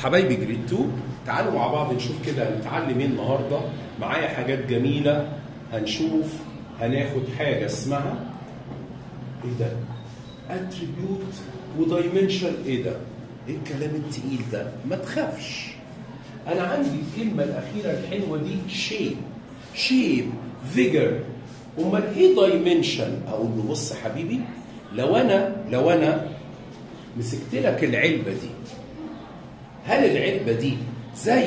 حبايبي جريد 2 تعالوا مع بعض نشوف كده هنتعلم ايه النهارده معايا حاجات جميله هنشوف هناخد حاجه اسمها ايه ده؟ اتريبيوت ودايمنشن ايه ده؟ ايه الكلام التقيل ده؟ ما تخافش انا عندي الكلمه الاخيره الحلوه دي شيب شيب فيجر امال ايه دايمنشن اقول له بص يا حبيبي لو انا لو انا مسكت لك العلبه دي هل العلبه دي زي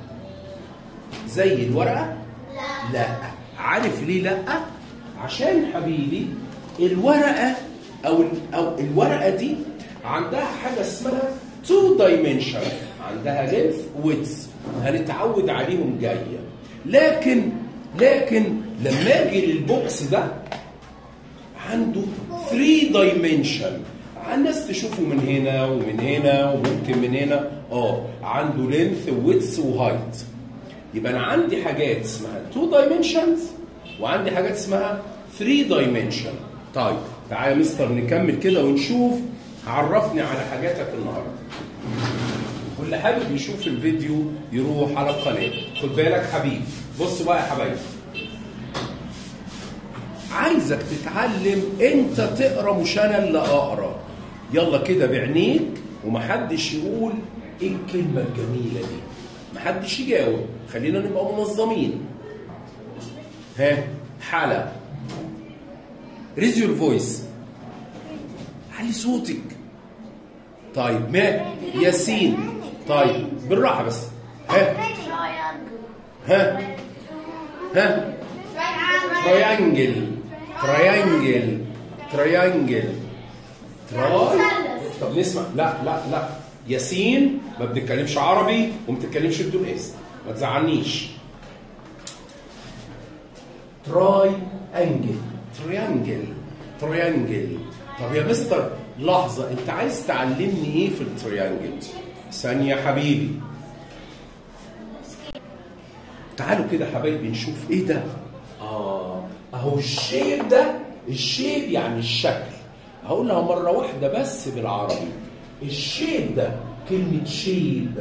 زي الورقه لا لا عارف ليه لا عشان حبيبي الورقه او او الورقه دي عندها حاجه اسمها تو دايمنشن عندها لينث ويدث هنتعود عليهم جايه لكن لكن لما اجي للبوكس ده عنده 3 دايمنشن الناس تشوفه من هنا ومن هنا وممكن من هنا اه عنده لينث ويدث وهايت يبقى انا عندي حاجات اسمها 2 دايمنشنز وعندي حاجات اسمها 3 دايمنشن طيب تعالى يا مستر نكمل كده ونشوف عرفني على حاجاتك النهارده واللي حابب يشوف الفيديو يروح على القناه خد بالك حبيبي بص بقى يا حبايبي عايزك تتعلم انت تقرا مش انا اللي اقرا يلا كده بعينيك ومحدش يقول ايه الكلمه الجميله دي محدش يجاوب خلينا نبقى منظمين ها حلا ريز يور فويس علي صوتك طيب ما ياسين طيب بالراحه بس ها ها ها تريانجل تريانجل تريانجل تراي طب نسمع لا لا لا ياسين ما بنتكلمش عربي وما بتتكلمش بدون اسم ما تزعلنيش تراي انجل تريانجل تريانجل طب يا مستر لحظة أنت عايز تعلمني إيه في التريانجل؟ ثانية يا حبيبي. تعالوا كده يا حبايبي نشوف إيه ده؟ آه أهو الشيب ده الشيب يعني الشكل. هقولها مرة واحدة بس بالعربي. الشيب ده كلمة شيب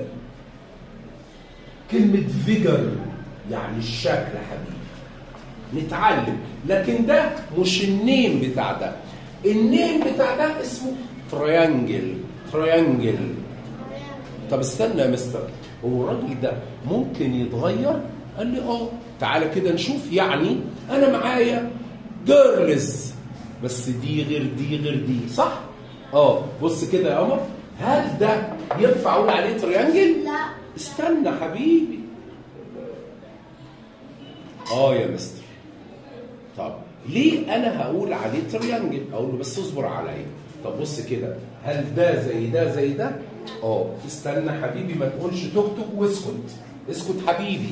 كلمة فيجر يعني الشكل يا حبيبي. نتعلم لكن ده مش النيم بتاع ده النيم بتاع ده اسمه تريانجل تريانجل طب استنى يا مستر هو الراجل ده ممكن يتغير قال لي اه تعالى كده نشوف يعني انا معايا جيرلز بس دي غير دي غير دي صح اه بص كده يا قمر هل ده ينفع اقول عليه تريانجل لا استنى حبيبي اه يا مستر طب ليه انا هقول عليه تريانجل اقول له بس اصبر عليا طب بص كده هل ده زي ده زي ده اه استنى حبيبي ما تقولش توك توك واسكت اسكت حبيبي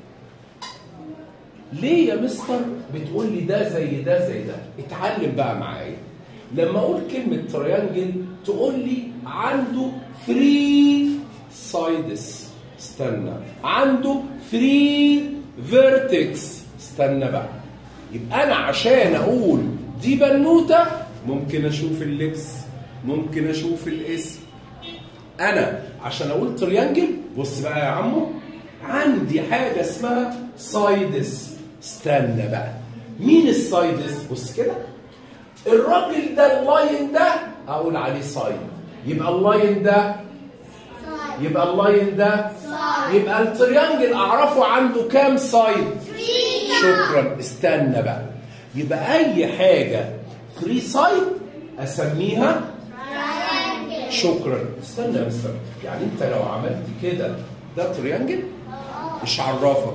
ليه يا مستر بتقول لي ده زي ده زي ده اتعلم بقى معايا لما اقول كلمه تريانجل تقول لي عنده 3 سايدس استنى عنده 3 فيرتكس استنى بقى يبقى انا عشان اقول دي بنوته ممكن اشوف اللبس ممكن اشوف الاسم انا عشان اقول تريانجل بص بقى يا عمو عندي حاجه اسمها سايدس استنى بقى مين السايدس بص كده الراجل ده اللاين ده اقول عليه سايد يبقى اللاين ده يبقى اللاين ده يبقى التريانجل اعرفه عنده كام سايد شكرا استنى بقى يبقى اي حاجه 3 سايد اسميها شكرا استنى يا مستر يعني انت لو عملت كده ده تريانجل مش عرفك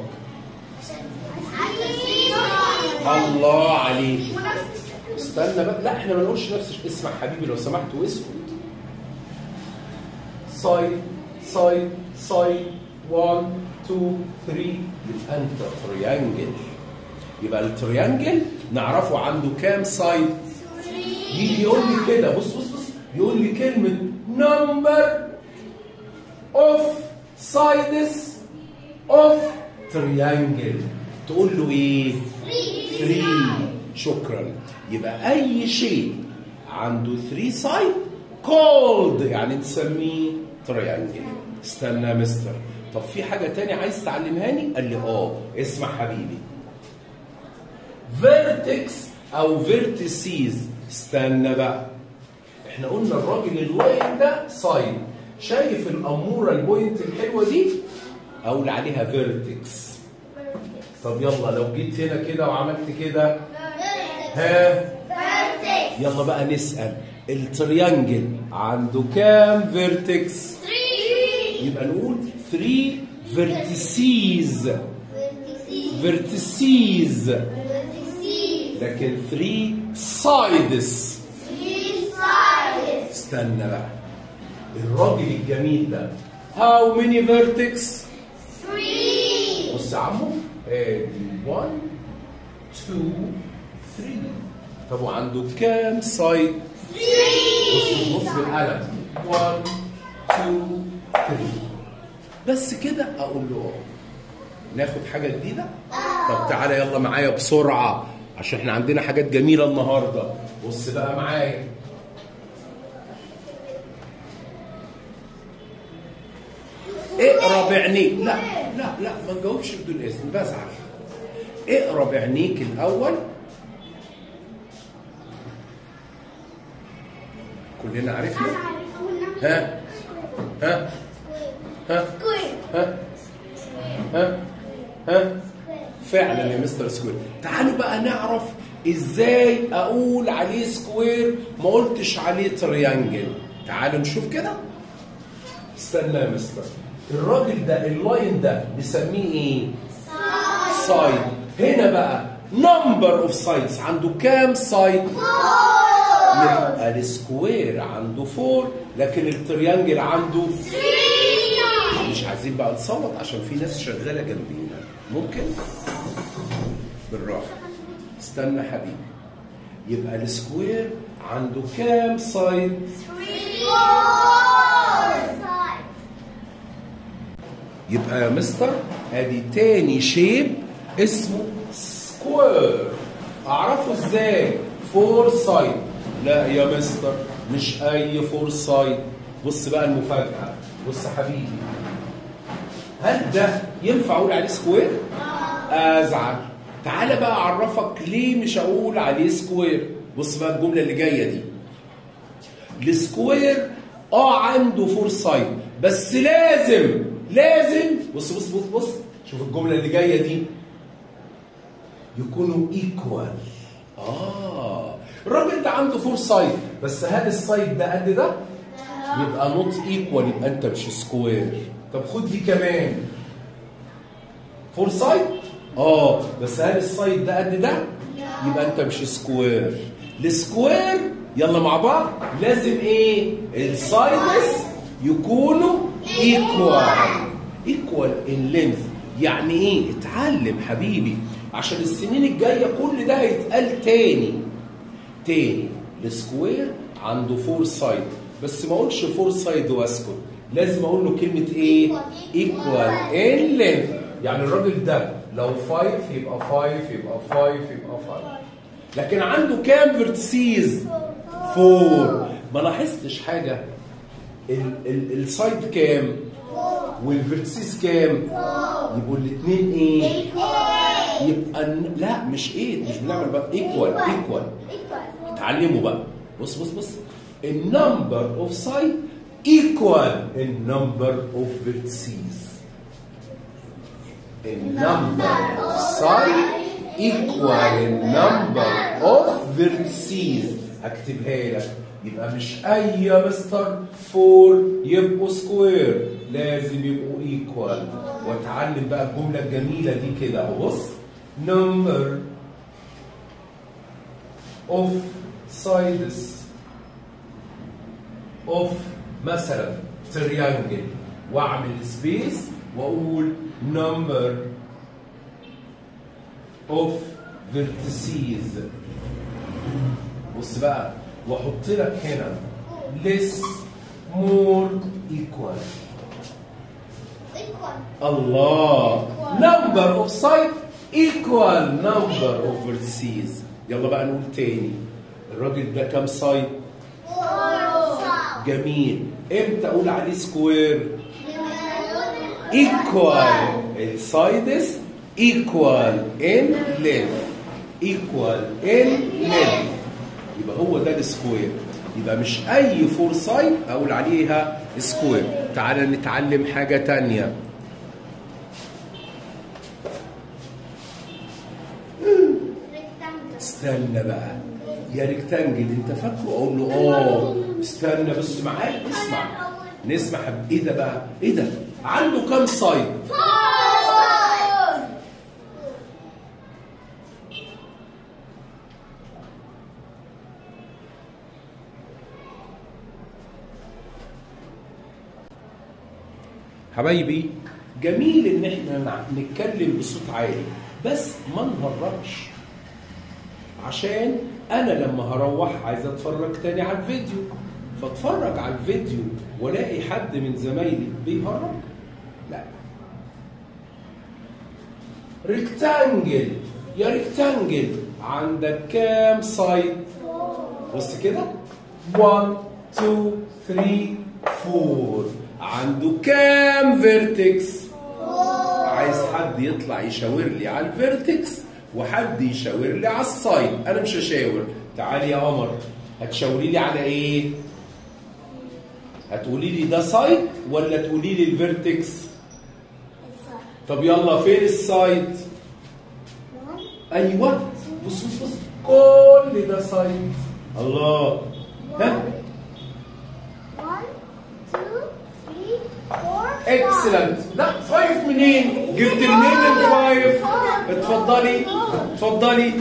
الله عليك استنى بقى لا احنا ما نقولش نفس اسمع حبيبي لو سمحت واسكت سايد سايد سايد 1 2 3 يبقى انت تريانجل يبقى التريانجل نعرفه عنده كام سايد يجي يقول لي كده بص بص بص يقول لي كلمة نمبر اوف سايدس اوف تريانجل تقول له ايه؟ 3 شكرا يبقى اي شيء عنده 3 سايد كولد يعني نسميه تريانجل استنى يا مستر طب في حاجه تاني عايز تعلمهاني قال لي اه اسمع حبيبي فيرتكس او فيرتيسيز استنى بقى احنا قلنا الراجل اللاين ده ساين شايف الاموره البوينت الحلوه دي اقول عليها فيرتكس طب يلا لو جيت هنا كده وعملت كده ها يلا بقى نسال التريانجل عنده كام فيرتكس يبقى نقول 3 فيرتيسيز فيرتيسيز لكن 3 سايدس استنى بقى الراجل الجميل ده هاو ماني فيرتكس بص يا عمو ادي 1 2 3 طب وعنده كام سايد بص بص بالقلم 1 2 3 بس كده اقول له اه ناخد حاجه جديده طب تعالى يلا معايا بسرعه عشان احنا عندنا حاجات جميله النهارده بص بقى معايا اقرا بعينيك لا لا لا ما تجاوبش بدون اذن بزعل اقرا بعينيك الاول كلنا عرفنا ها ها ها ها ها ها فعلا يا مستر سكوير تعالوا بقى نعرف ازاي اقول عليه سكوير ما قلتش عليه تريانجل تعالوا نشوف كده استنى يا مستر الراجل ده اللاين ده نسميه ايه سايد هنا بقى نمبر اوف سايدز عنده كام سايد يبقى السكوير عنده 4 لكن التريانجل عنده مش عايزين بقى نصوت عشان في ناس شغاله جنبينا ممكن بالراحه استنى حبيبي يبقى السكوير عنده كام سايد يبقى يا مستر ادي تاني شيب اسمه سكوير اعرفه ازاي فور سايد لا يا مستر مش اي فور سايد بص بقى المفاجاه بص حبيبي هل ده ينفع اقول عليه سكوير ازعل تعالى بقى اعرفك ليه مش هقول عليه سكوير بص بقى الجمله اللي جايه دي السكوير اه عنده فور سايد بس لازم لازم بص بص بص بص شوف الجمله اللي جايه دي يكونوا ايكوال اه الراجل ده عنده فور سايد بس هل السايد ده قد ده يبقى نوت ايكوال يبقى انت مش سكوير طب خد دي كمان فور سايد اه بس هل السايد ده قد ده يبقى انت مش سكوير السكوير يلا مع بعض لازم ايه السايدز يكونوا ايكوال ايكوال ان لينث يعني ايه اتعلم حبيبي عشان السنين الجايه كل ده هيتقال تاني تاني السكوير عنده فور سايد بس ما اقولش فور سايد واسكت لازم اقول له كلمه ايه ايكوال ان لينث يعني الراجل ده لو 5 يبقى 5 يبقى 5 يبقى 5 لكن عنده كام فيرتسيز 4 ما لاحظتش حاجه ال- ال- السايد كام والفيرتسيز كام يبقوا الاثنين ايه يبقى ن- لا مش ايه مش بنعمل بقى ايكوال ايكوال اتعلموا بقى بص بص بص النمبر اوف سايد ايكوال النمبر اوف فيرتسيز النمبر اوف سايد ايكوال النمبر اوف فيرتسيز هكتبها لك يبقى مش اي يا مستر فور يبقوا سكوير لازم يبقوا ايكوال واتعلم بقى الجمله الجميله دي كده اهو بص نمبر اوف سايدز اوف مثلا تريانجل واعمل سبيس واقول نمبر اوف فيرتسيز بص بقى واحط لك هنا less more equal الله number of side equal number of vertices يلا بقى نقول تاني الراجل ده كام سايد جميل امتى اقول عليه سكوير equal السايدس equal in length equal in length يبقى هو ده السكوير يبقى مش اي فور سايد اقول عليها سكوير تعالى نتعلم حاجه تانية استنى بقى يا ريكتانجل انت فاكره اقول له اه استنى بس معايا اسمع نسمع ايه ده بقى ايه ده عنده كام سايد حبايبي جميل ان احنا نتكلم بصوت عالي بس ما نهربش عشان انا لما هروح عايز اتفرج تاني على الفيديو فاتفرج على الفيديو والاقي حد من زمايلي بيهرب لا ريكتانجل يا ريكتانجل عندك كام سايد بص كده 1 2 3 4 عنده كام فيرتكس عايز حد يطلع يشاور لي على الفيرتكس وحد يشاور لي على السايد انا مش هشاور تعالي يا قمر هتشاوري لي على ايه هتقولي لي ده سايد ولا تقولي لي الفيرتكس طب يلا فين السايد ايوه بص بص بص كل ده سايد الله ها اكسلنت لا فايف منين جبت منين الفايف اتفضلي اتفضلي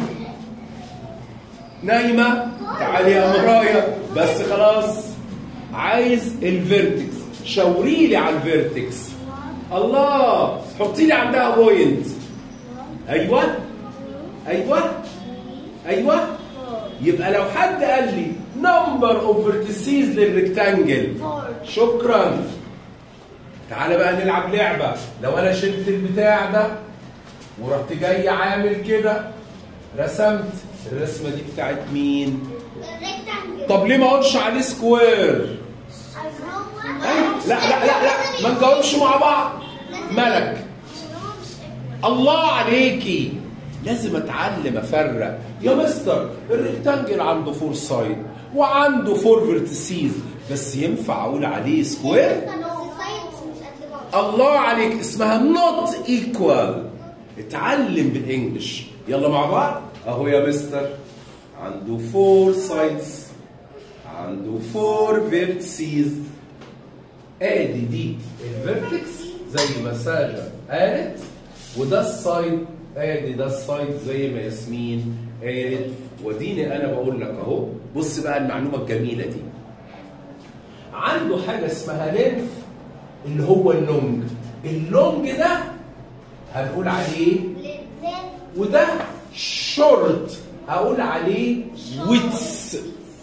نايمه تعالي يا مرايا بس خلاص عايز الفيرتكس شاوري لي على الفيرتكس الله حطي لي عندها بوينت ايوه ايوه ايوه يبقى لو حد قال لي نمبر اوف فيرتيسيز للريكتانجل شكرا تعالى بقى نلعب لعبه لو انا شلت البتاع ده ورحت جاي عامل كده رسمت الرسمه دي بتاعت مين طب ليه ما اقولش عليه سكوير أي- لا لا لا لا ما نجاوبش مع بعض ملك الله عليكي لازم اتعلم افرق يا مستر الريكتانجل عنده فور سايد وعنده فور فيرتيسيز بس ينفع اقول عليه سكوير الله عليك اسمها نوت ايكوال اتعلم بالانجلش يلا مع بعض اهو يا مستر عنده فور سايدز عنده فور فيرتسيز ادي دي الفيرتكس زي ما ساجا قالت وده السايد ادي ده السايد زي ما ياسمين قالت وديني انا بقول لك اهو بص بقى المعلومه الجميله دي عنده حاجه اسمها لينف اللي هو اللونج اللونج ده هنقول عليه وده شورت هقول عليه ويتس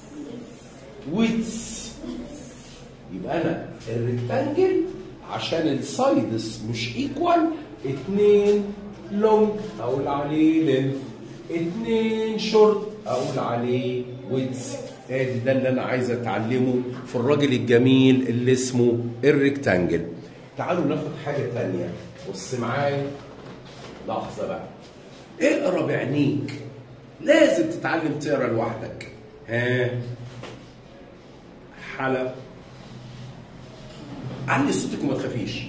ويتس يبقى انا الريكتانجل عشان السايدس مش ايكوال اتنين لونج اقول عليه لينث اتنين شورت اقول عليه ويتس ادي ده اللي انا عايز اتعلمه في الراجل الجميل اللي اسمه الريكتانجل تعالوا ناخد حاجه تانية بص معايا لحظه بقى اقرا بعينيك لازم تتعلم تقرا لوحدك ها حلب علي صوتك وما تخافيش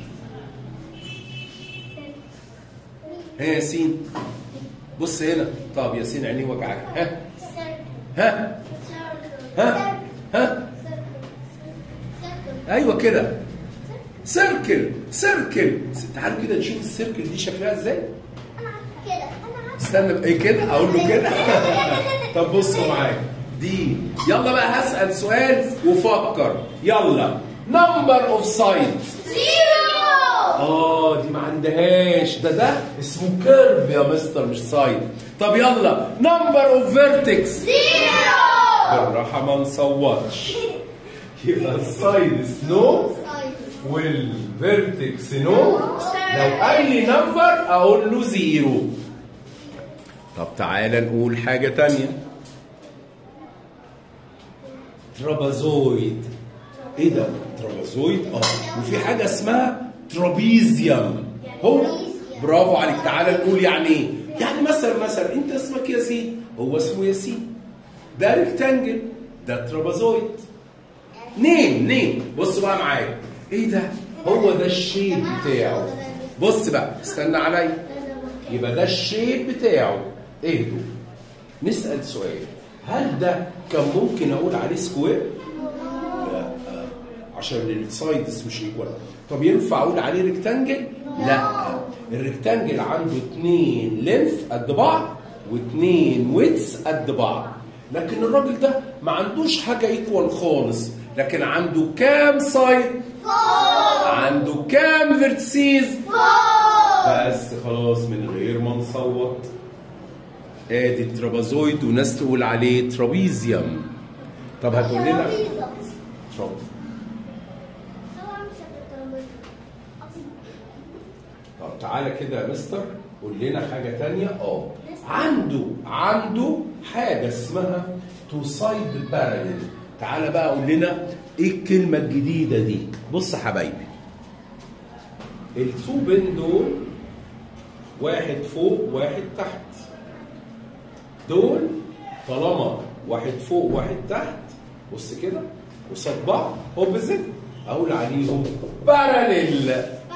ها يا ياسين بص هنا طب ياسين عينيه وجعك ها ها ها ها ايوه كده سيركل سيركل تعالوا كده نشوف السيركل دي شكلها ازاي استنى ايه كده اقول له كده طب بصوا معايا دي يلا بقى هسأل سؤال وفكر يلا نمبر اوف سايد اه دي ما عندهاش ده ده اسمه كيرف يا مستر مش سايد طب يلا نمبر اوف فيرتكس بالراحه ما نصوتش يبقى السايد نو والفيرتكس نو لو اي نمبر اقول له زيرو طب تعالى نقول حاجة تانية ترابازويد ايه ده ترابازويد اه وفي حاجه اسمها ترابيزيوم هو برافو عليك تعالى نقول يعني ايه يعني مثلا مثلا انت اسمك ياسين هو اسمه ياسين ده ريكتانجل ده ترابازويد نيم نيم بص بقى معايا ايه ده هو ده الشيب بتاعه بص بقى استنى عليا يبقى ده الشيب بتاعه اهدوا نسأل سؤال هل ده كان ممكن اقول عليه سكوير؟ لا عشان السايدز مش ايكوال طب ينفع اقول عليه ريكتانجل؟ لا الريكتانجل عنده اتنين لينث قد بعض واتنين ويتس قد بعض لكن الراجل ده ما عندوش حاجه ايكوال خالص لكن عنده كام سايد؟ عنده كام فيرتسيز؟ بس خلاص من غير ما نصوت ادي الترابازويد وناس تقول عليه ترابيزيوم طب هتقول لنا تراب طب تعالى كده يا مستر قول لنا حاجة تانية اه عنده عنده حاجة اسمها تو سايد باراليل تعالى بقى قول لنا ايه الكلمة الجديدة دي بص يا حبايبي التو بين دول واحد فوق واحد تحت دول طالما واحد فوق واحد تحت بص كده قصاد بعض اوبزيت اقول عليهم باراليل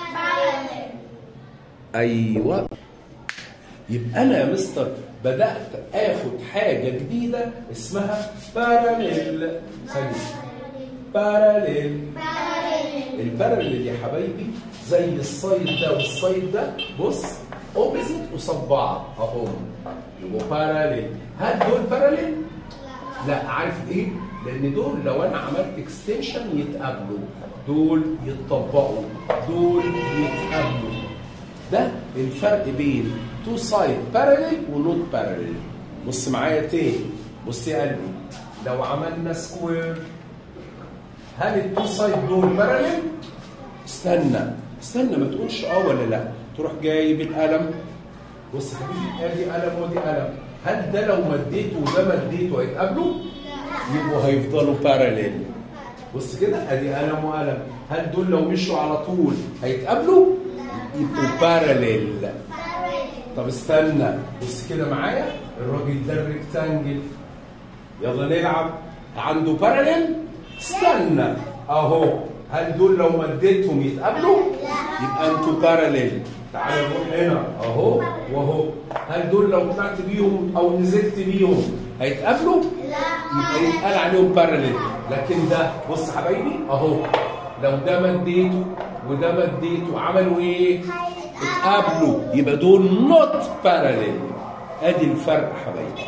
ايوه يبقى انا يا مستر بدات اخد حاجه جديده اسمها باراليل ثانيه باراليل الباراليل يا حبايبي زي السايد ده والسايد ده بص اوبزيت قصاد بعض اهم يبقوا باراليل هل دول باراليل؟ لا عارف ايه؟ لان دول لو انا عملت اكستنشن يتقابلوا دول يتطبقوا دول يتقابلوا ده الفرق بين تو سايد باراليل ونوت باراليل بص معايا تاني بص يا قلبي لو عملنا سكوير هل التو سايد دول باراليل؟ استنى استنى ما تقولش اه ولا لا تروح جايب القلم بص يا حبيبي ادي قلم وادي قلم هل ده لو مديته وده مديته هيتقابلوا؟ يبقوا هيفضلوا باراليل بص كده ادي قلم وقلم هل دول لو مشوا على طول هيتقابلوا؟ يبقوا باراليل طب استنى بص كده معايا الراجل ده الريكتانجل يلا نلعب عنده باراليل استنى اهو هل دول لو مديتهم يتقابلوا؟ يبقى انتوا باراليل تعالى نروح هنا اهو واهو هل دول لو طلعت بيهم او نزلت بيهم هيتقابلوا؟ يبقى يتقال عليهم باراليل لكن ده بص يا حبايبي اهو لو ده مديته وده مديته عملوا ايه؟ اتقابلوا يبقى دول نوت باراليل ادي الفرق يا حبايبي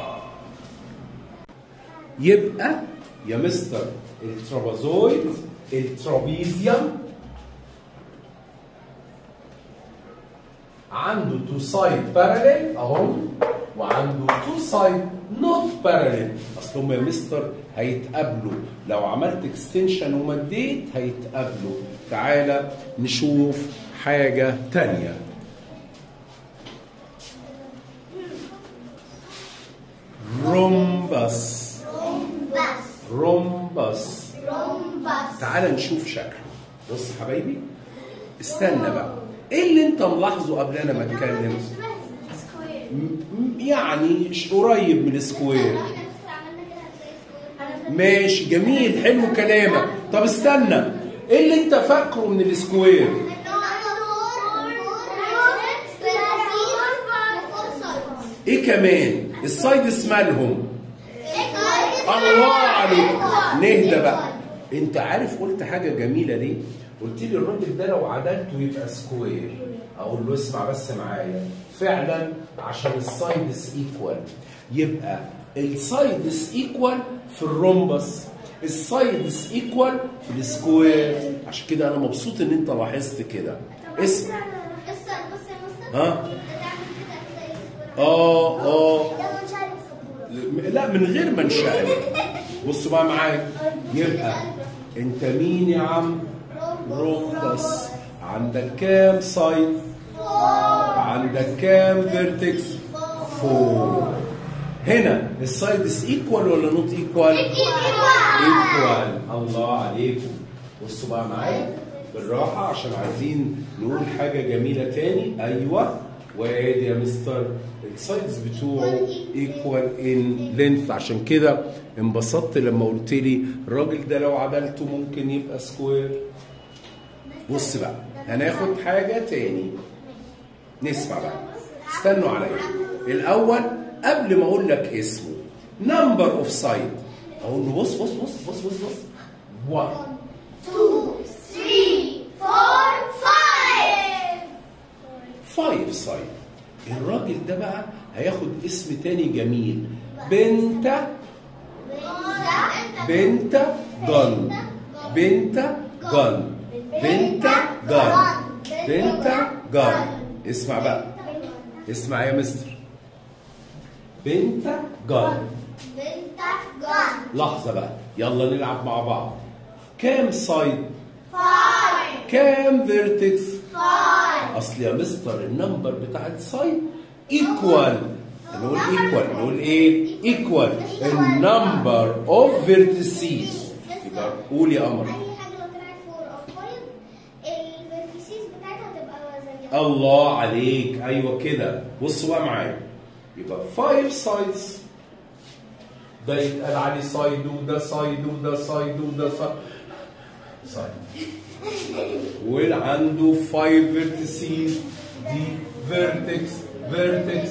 يبقى يا مستر الترابازويد الترابيزيوم عنده تو سايد باراليل اهو وعنده تو سايد نوت باراليل اصل هم يا مستر هيتقابلوا لو عملت اكستنشن ومديت هيتقابلوا تعالى نشوف حاجه تانية رومبس رومبس تعالى نشوف شكله بص يا حبايبي استنى بقى ايه اللي انت ملاحظه قبل انا ما اتكلم م- يعني ش- قريب من السكوير ماشي جميل حلو كلامك طب استنى ايه اللي انت فاكره من السكوير ايه كمان السايدس مالهم الله عليك نهدى بقى انت عارف قلت حاجه جميله ليه قلت لي الراجل ده لو عدلته يبقى سكوير اقول له اسمع بس معايا فعلا عشان السايدس ايكوال يبقى السايدس ايكوال في الرومبس السايدس ايكوال في السكوير عشان كده انا مبسوط ان انت لاحظت كده اسمع ها اه اه لا من غير ما نشقلب بصوا بقى معايا يبقى انت مين يا عم رومبس عندك كام سايد عندك كام فيرتكس فور هنا السايدس ايكوال ولا نوت ايكوال ايكوال الله عليكم بصوا بقى معايا بالراحه عشان عايزين نقول حاجه جميله تاني ايوه وادي يا مستر السايدز بتوعه ايكوال ان لينث عشان كده انبسطت لما قلت لي الراجل ده لو عدلته ممكن يبقى سكوير بص بقى هناخد حاجه تاني نسمع بقى استنوا عليا الاول قبل ما اقول لك اسمه نمبر اوف سايد اقول له بص بص بص بص بص بص 1 two, three, four, five. 5 سايد الراجل ده بقى هياخد اسم تاني جميل بنت بنت جن بنت جن بنت جن بنت جن اسمع بقى اسمع يا مستر بنت جن بنت جن لحظة بقى يلا نلعب مع بعض كام سايد five كام فيرتكس five اصل يا مستر النمبر بتاع السايد ايكوال نقول ايكوال نقول ايه ايكوال النمبر اوف فيرتسيز يبقى قول يا قمر اي حاجه لو طلعت فور او فايف الفيرتيسيز بتاعتها هتبقى زيها الله عليك ايوه كده بصوا بقى معايا يبقى 5 سايدز ده يتقال عليه سايد وده سايد وده سايد وده سايد سايد وعنده 5 فيرتسيز دي فيرتكس فيرتكس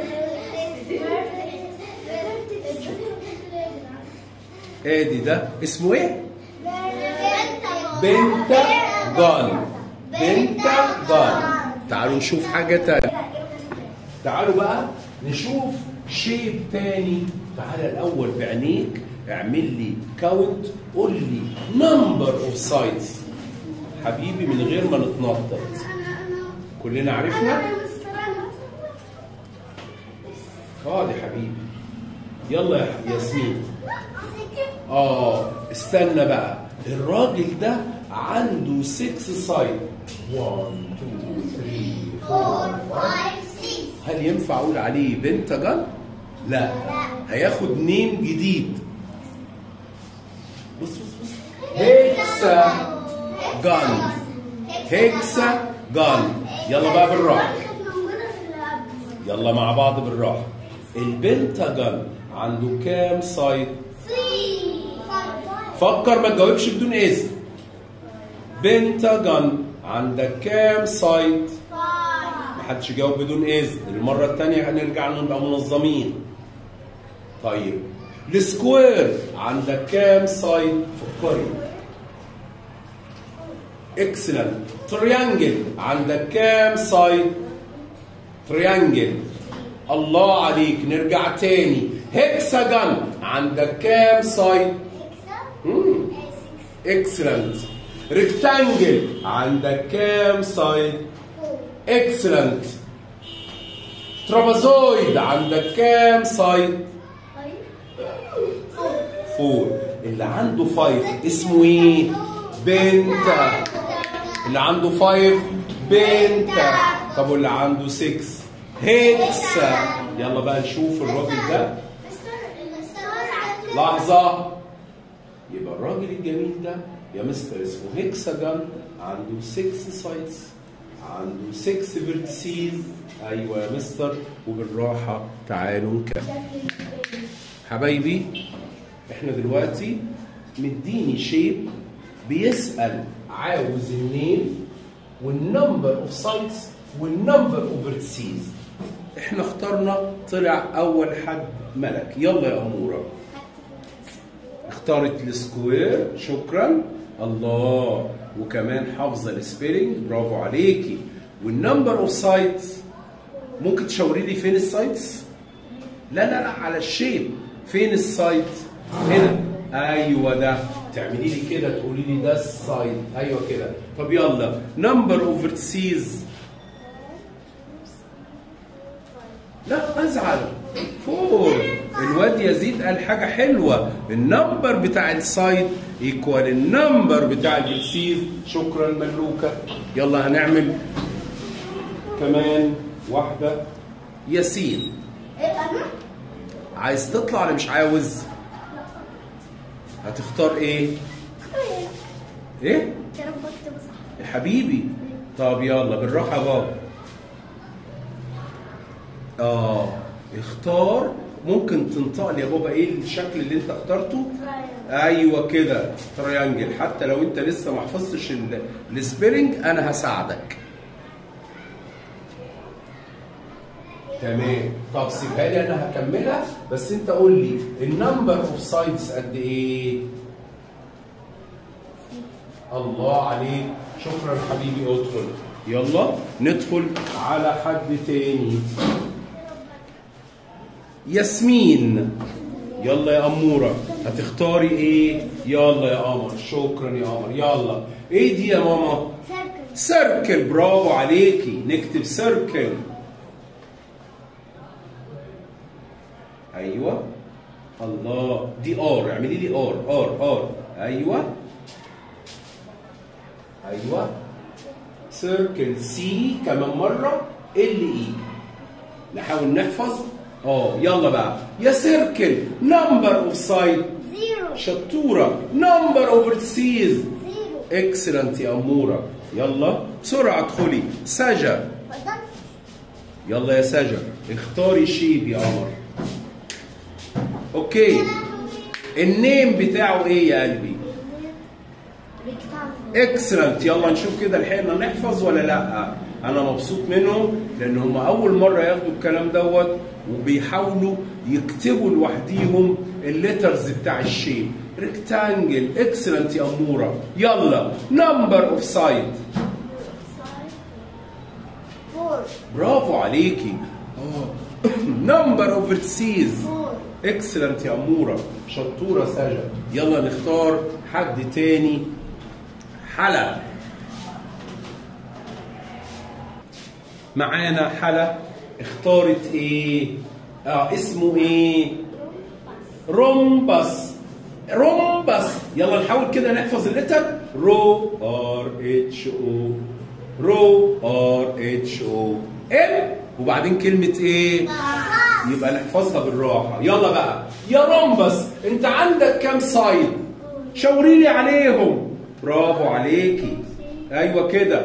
ادي ده اسمه ايه؟ بنت جان بنت جان تعالوا نشوف حاجة تانية تعالوا بقى نشوف شيب تاني تعالى الأول بعينيك اعمل لي كاونت قول لي نمبر اوف سايدز حبيبي من غير ما نتنطط كلنا عرفنا؟ اه يا حبيبي يلا يا حبيبي ياسمين اه استنى بقى الراجل ده عنده 6 سايد 1 2 3 4 هل ينفع اقول عليه بنتاجون؟ لا هياخد نيم جديد بص بص بص هيكسا جان هيكسا جان يلا بقى بالراحه يلا مع بعض بالراحه البنتاجون عنده كام سايد؟ فكر ما تجاوبش بدون اذن بنتاجون عندك كام سايد؟ محدش يجاوب بدون اذن المره الثانيه هنرجع نبقى منظمين طيب السكوير عندك كام سايد فكري اكسلنت تريانجل عندك كام سايد تريانجل الله عليك نرجع تاني هكساجون عندك كام سايد اكسلنت ريكتانجل عندك كام سايد اكسلنت ترابازويد عندك كام سايد فور اللي عنده فايف اسمه ايه بنتا اللي عنده فايف بنتا طب واللي عنده 6 هيكسا يلا بقى نشوف الراجل ده لحظة يبقى الراجل الجميل ده يا مستر اسمه هيكساجون عنده 6 سايدز عنده 6 فيرتسيز ايوه يا مستر وبالراحة تعالوا نكمل حبايبي احنا دلوقتي مديني شيب بيسأل عاوز النيم والنمبر اوف سايتس والنمبر اوف فيرتسيز احنا اخترنا طلع اول حد ملك يلا يا اموره اختارت السكوير شكرا الله وكمان حافظه السبيلنج برافو عليكي والنمبر اوف سايتس ممكن تشاوري لي فين السايتس لا لا لا على الشيب فين السايت هنا ايوه ده تعملي لي كده تقولي لي ده السايت ايوه كده طب يلا نمبر اوف فيرتسيز لا ازعل فور الواد يزيد قال حاجه حلوه النمبر بتاع السايد ايكوال النمبر بتاع الفيرتسيز شكرا ملوكه يلا هنعمل كمان واحده ياسين عايز تطلع ولا مش عاوز هتختار ايه ايه يا رب اكتبه صح يا حبيبي طب يلا بالراحه يا بابا اه اختار ممكن تنطق لي يا بابا ايه الشكل اللي انت اخترته ايوه كده تريانجل حتى لو انت لسه ما حفظتش ال- السبيلنج انا هساعدك تمام طب سيبها لي انا هكملها بس انت قول لي النمبر اوف سايدز قد ايه الله عليك شكرا حبيبي ادخل يلا ندخل على حد تاني ياسمين يلا يا أمورة هتختاري ايه يلا يا قمر شكرا يا قمر يلا ايه دي يا ماما سيركل سيركل برافو عليكي نكتب سيركل ايوه الله دي ار اعملي لي ار ار ار ايوه ايوه سيركل سي كمان مره ال اي نحاول نحفظ اه يلا بقى يا سيركل نمبر اوف سايد زيرو شطوره نمبر اوف سيز زيرو اكسلنت يا اموره يلا بسرعه ادخلي سجا اتفضل يلا يا سجا اختاري شيب يا قمر اوكي النيم بتاعه ايه يا قلبي ريكتانجل اكسلنت يلا نشوف كده لحقنا نحفظ ولا لا انا مبسوط منهم لان هم اول مره ياخدوا الكلام دوت وبيحاولوا يكتبوا لوحديهم الليترز بتاع الشيب ريكتانجل اكسلنت يا اموره يلا نمبر اوف سايد فور برافو عليكي نمبر اوف فيرتسيز فور اكسلنت يا اموره شطوره سجا يلا نختار حد تاني حلا معانا حلا اختارت ايه اه اسمه ايه رومبس رومبس يلا نحاول كده نحفظ اللتر رو ار اتش او رو ار اتش او ام وبعدين كلمه ايه يبقى نحفظها بالراحه يلا بقى يا رومبس انت عندك كام سايد شاوري لي عليهم برافو عليكي ايوه كده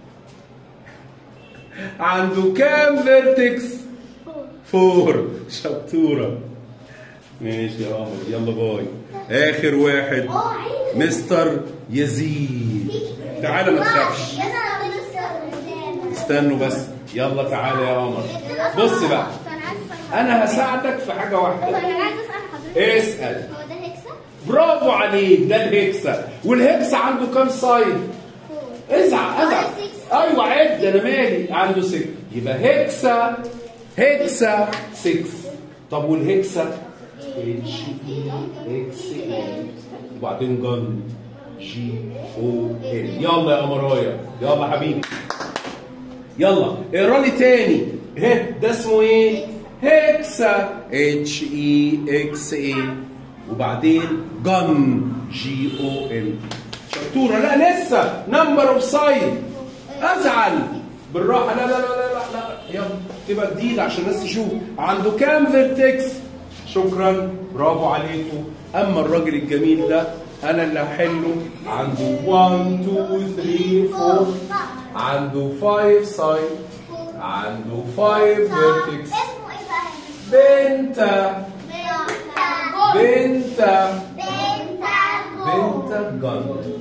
عنده كام فيرتكس فور شطوره ماشي يا قمر يلا باي اخر واحد اه عيد مستر يزيد تعالى ما تخافش يا سلام لسه استنوا بس يلا تعالى يا قمر بص بقى انا هساعدك في حاجه واحده انا عايز اسال حضرتك اسال هو ده هيكسب؟ برافو عليك ده الهكسا والهكسا عنده كام سايد فور ازعق ازعق عنده six. ايوه عد انا مالي عنده 6 يبقى هكسا هكسا 6 طب والهكسا اتش اي اكس اي وبعدين جن جي او ال يلا يا قمرايه يلا حبيبي يلا اقرا لي تاني ها ده اسمه ايه هكسا اتش اي اكس اي وبعدين جن جي او ال شطوره لا لسه نمبر اوف سايد ازعل بالراحه لا لا لا لا لا, لا. يلا تبقى جديد عشان الناس تشوف عنده كام فيرتكس شكرا برافو عليكم اما الراجل الجميل ده انا اللي هحله عنده 1 2 3 4 عنده 5 سايد عنده 5 فيرتكس اسمه ايه بقى؟ بنت بنت بنت بنت بنت جن